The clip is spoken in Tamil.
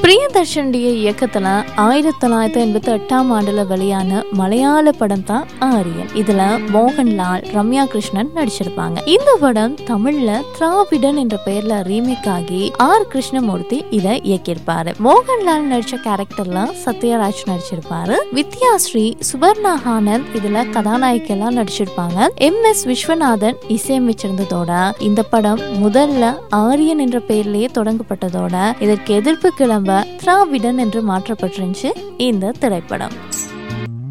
பிரியதர்ஷனுடைய இயக்கத்துல ஆயிரத்தி தொள்ளாயிரத்தி எண்பத்தி எட்டாம் ஆண்டுல வெளியான மலையாள படம் தான் ஆரியன் இதுல மோகன்லால் ரம்யா கிருஷ்ணன் நடிச்சிருப்பாங்க இந்த படம் தமிழ்ல திராவிடன் என்ற பெயர்ல ரீமேக் ஆகி ஆர் கிருஷ்ணமூர்த்தி இதை இயக்கியிருப்பாரு மோகன்லால் நடிச்ச கேரக்டர்ல சத்யராஜ் நடிச்சிருப்பாரு வித்யாஸ்ரீ சுபர்ணா ஆனந்த் இதுல கதாநாயகெல்லாம் நடிச்சிருப்பாங்க எம் எஸ் விஸ்வநாதன் இசையமைச்சிருந்ததோட இந்த படம் முதல்ல ஆரியன் என்ற பெயர்லயே தொடங்கப்பட்டதோட இதற்கு எதிர்ப்பு கிளம்ப திராவிடன் என்று மாற்றப்பட்டிருந்துச்சு இந்த திரைப்படம்